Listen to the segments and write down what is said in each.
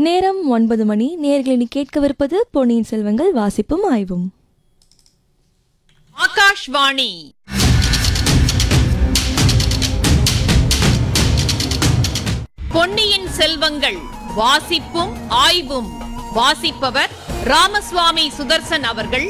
நேரம் ஒன்பது மணி நேர்களின் கேட்கவிருப்பது பொன்னியின் செல்வங்கள் வாசிப்பும் ஆய்வும் ஆகாஷ்வாணி பொன்னியின் செல்வங்கள் வாசிப்பும் ஆய்வும் வாசிப்பவர் ராமசுவாமி சுதர்சன் அவர்கள்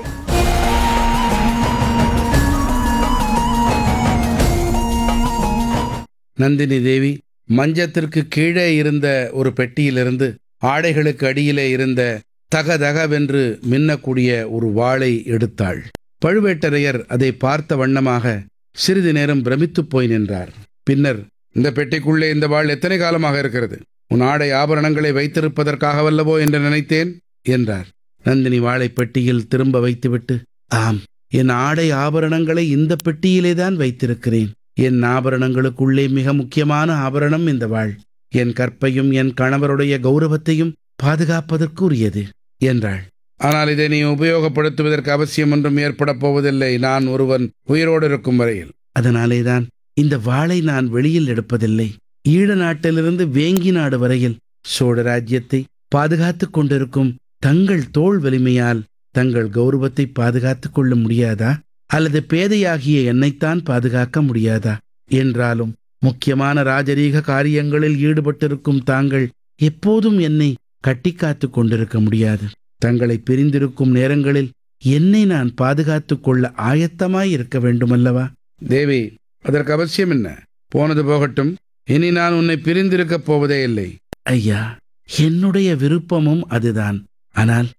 நந்தினி தேவி மஞ்சத்திற்கு கீழே இருந்த ஒரு பெட்டியிலிருந்து ஆடைகளுக்கு அடியிலே இருந்த தகதகவென்று மின்னக்கூடிய ஒரு வாளை எடுத்தாள் பழுவேட்டரையர் அதை பார்த்த வண்ணமாக சிறிது நேரம் பிரமித்துப் போய் நின்றார் பின்னர் இந்த பெட்டிக்குள்ளே இந்த வாள் எத்தனை காலமாக இருக்கிறது உன் ஆடை ஆபரணங்களை வைத்திருப்பதற்காகவல்லவோ என்று நினைத்தேன் என்றார் நந்தினி வாளை பெட்டியில் திரும்ப வைத்துவிட்டு ஆம் என் ஆடை ஆபரணங்களை இந்த பெட்டியிலேதான் வைத்திருக்கிறேன் என் ஆபரணங்களுக்குள்ளே மிக முக்கியமான ஆபரணம் இந்த வாள் என் கற்பையும் என் கணவருடைய கௌரவத்தையும் பாதுகாப்பதற்கு உரியது என்றாள் ஆனால் இதை நீ உபயோகப்படுத்துவதற்கு அவசியம் ஒன்றும் ஏற்பட போவதில்லை நான் ஒருவன் உயிரோடு இருக்கும் வரையில் அதனாலேதான் இந்த வாளை நான் வெளியில் எடுப்பதில்லை ஈழ நாட்டிலிருந்து வேங்கி நாடு வரையில் சோழ ராஜ்யத்தை பாதுகாத்துக் கொண்டிருக்கும் தங்கள் தோள் வலிமையால் தங்கள் கௌரவத்தை பாதுகாத்துக் கொள்ள முடியாதா அல்லது பேதையாகிய என்னைத்தான் பாதுகாக்க முடியாதா என்றாலும் முக்கியமான ராஜரீக காரியங்களில் ஈடுபட்டிருக்கும் தாங்கள் எப்போதும் என்னை கட்டிக்காத்துக் கொண்டிருக்க முடியாது தங்களை பிரிந்திருக்கும் நேரங்களில் என்னை நான் பாதுகாத்துக் கொள்ள ஆயத்தமாய் இருக்க வேண்டுமல்லவா தேவி அதற்கு அவசியம் என்ன போனது போகட்டும் இனி நான் உன்னை பிரிந்திருக்கப் போவதே இல்லை ஐயா என்னுடைய விருப்பமும் அதுதான் ஆனால்